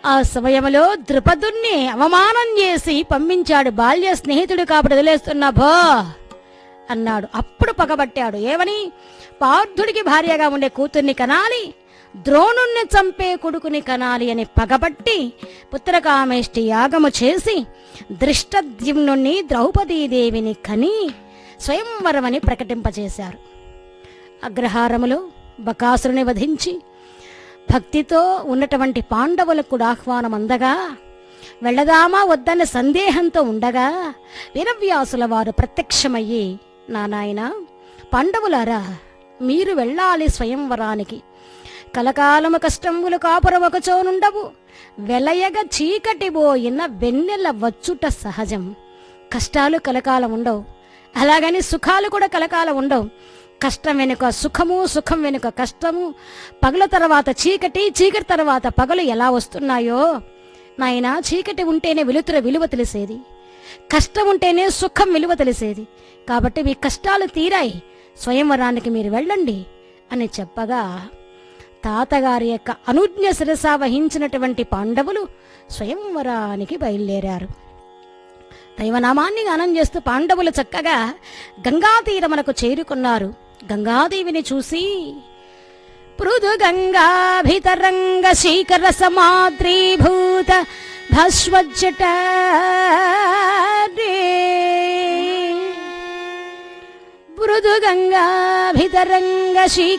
ఆ సమయంలో ద్రుపదుణ్ణి అవమానం చేసి పంపించాడు బాల్య స్నేహితుడు కాబట్టి వదిలేస్తున్నా భో అన్నాడు అప్పుడు పగబట్టాడు ఏమని పార్థుడికి భార్యగా ఉండే కూతుర్ని కనాలి ద్రోణుణ్ణి చంపే కొడుకుని కనాలి అని పగబట్టి పుత్రకామేష్టి యాగము చేసి దృష్టద్యుమ్నుణ్ణి ద్రౌపదీదేవిని కని స్వయంవరమని ప్రకటింపచేశారు అగ్రహారములో బకాసురుని వధించి భక్తితో ఉన్నటువంటి పాండవులకు కూడా ఆహ్వానం అందగా వెళ్ళదామా వద్దన్న సందేహంతో ఉండగా వీరవ్యాసుల వారు ప్రత్యక్షమయ్యి నా నాయన పాండవులారా మీరు వెళ్ళాలి స్వయంవరానికి కలకాలము కష్టములు కాపురం ఒకచోనుండవు వెలయగ చీకటి పోయిన వెన్నెల వచ్చుట సహజం కష్టాలు కలకాలం ఉండవు అలాగని సుఖాలు కూడా కలకాలం ఉండవు కష్టం వెనుక సుఖము సుఖం వెనుక కష్టము పగల తర్వాత చీకటి చీకటి తర్వాత పగలు ఎలా వస్తున్నాయో నాయనా చీకటి ఉంటేనే వెలుతుర విలువ తెలిసేది కష్టం ఉంటేనే సుఖం విలువ తెలిసేది కాబట్టి మీ కష్టాలు తీరాయి స్వయంవరానికి మీరు వెళ్ళండి అని చెప్పగా తాతగారి యొక్క అనుజ్ఞ శిరస వహించినటువంటి పాండవులు స్వయంవరానికి బయలుదేరారు దైవనామాన్ని గానం చేస్తూ పాండవులు చక్కగా గంగా తీరమునకు చేరుకున్నారు గంగాదేవిని చూసి పృథు గంగాభితరంగ శీకర సమాద్రీభూత భస్వజ్జట మృదు గంగాభితరంగ శీ